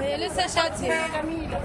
هي لسه شاديه جميله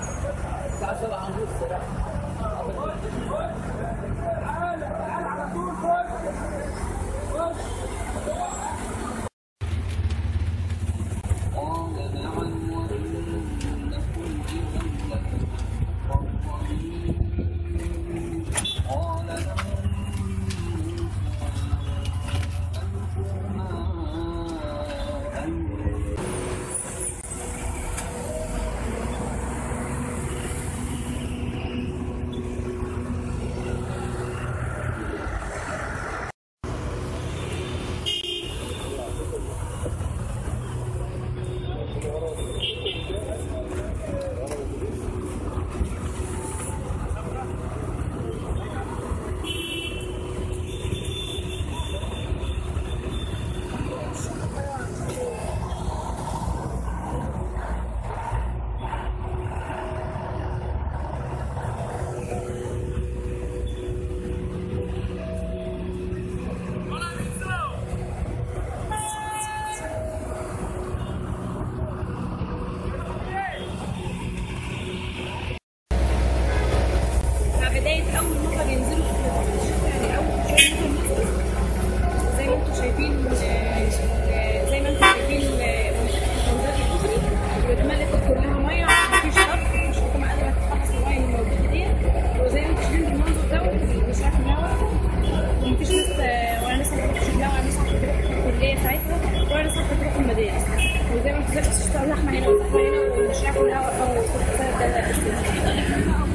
مع بداية أول مرة بينزلوا في يعني أول شوية نزلوا زي ما انتم شايفين آه، زي ما انتم شايفين آه، منطقة الكوبري واتملت كلها مية مفيش ضغط مش حكومة قادرة تخلص المية اللي موجودة دي وزي ما انتم شايفين بالمنظر دوت مش عارف الهوا ومفيش ناس آه، ولا ناس هتروح شغلها ولا ناس هتروح الكلية بتاعتها ولا ناس هتروح المدارس وزي ما انتم شايفين بتشتغل لحمة هنا وزحمة هنا ومش عارف الهوا أو بسبب ده أساسا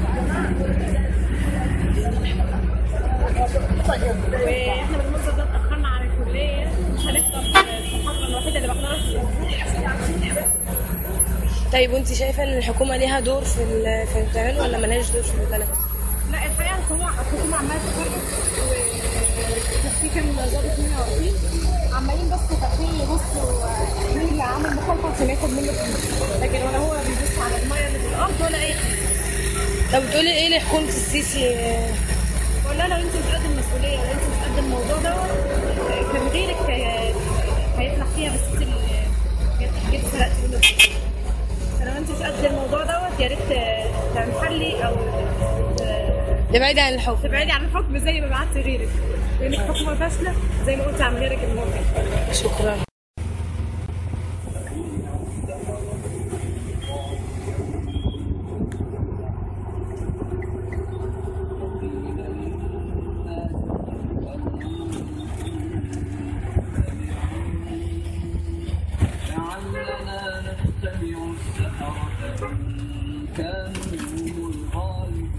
واحنا بالمنظر ده اتاخرنا عن الكليه مش هنفطر المحاضره الوحيده اللي باخدها في الاسبوع طيب وانت شايفه ان الحكومه ليها دور في ال- في التعامل ولا ملهاش دور في البلد؟ لا الحقيقه الحكومه الحكومه عماله تتحرك وكان في كام ضابط هنا واقفين عمالين بس فاكرين يبصوا مين اللي عامل مخالفه عشان ياخد منه فلوس لكن ولا هو بيبص على الميه اللي في الارض ولا اي حاجه طب بتقولي ايه لحكومه السيسي آه، ولا لو انت مش قد المسؤوليه ولا انت مش قد الموضوع ده كان غيرك آه، هيطلع فيها بس انت اللي جيت- جيت سرقت منه فلو انت مش قد الموضوع دوت يا ريت آه، تنحلي او آه، تبعدي عن الحكم تبعدي عن الحكم زي ما بعدت غيرك لانك حكومه فاشله زي ما قلت عن غيرك الموقع شكرا لعلنا نتبع السحرة إن كانوا هم الغالبين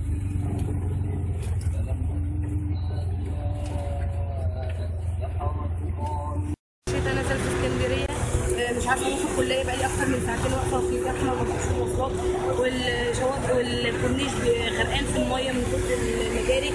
فلما جاء السحرة قالوا شتا نزل في اسكندريه آه، مش عارفه اروح الكليه بقالي اكتر من ساعتين واقفه في زحمه ومفيش مواصلات والشواطئ والكورنيش غرقان في الميه من كتر المجاري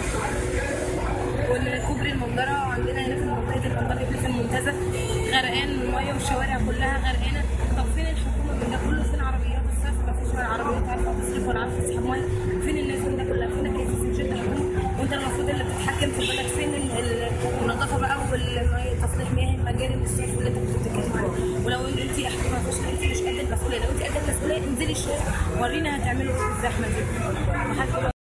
والكوبري المنظره عندنا هنا في منطقه المنطقه في المنتزه غرقان الميه والشوارع كلها غرقانه طب فين الحكومه من ده كله فين عربيات الصرف مفيش ولا عربيات عارفه تصرف ولا عارفه تسحب ميه فين الناس من ده كلها فين الكيس مش انت الحكومه وانت المفروض اللي بتتحكم في البلد فين ال- ال- النظافه بقى والتصليح مياه المجاري والصرف اللي انت كنت بتتكلم عنه ولو انت حكومه فاشله انت مش قد المسؤوليه لو انت قد المسؤوليه انزلي الشارع ورينا هتعملوا ايه في الزحمه دي محدش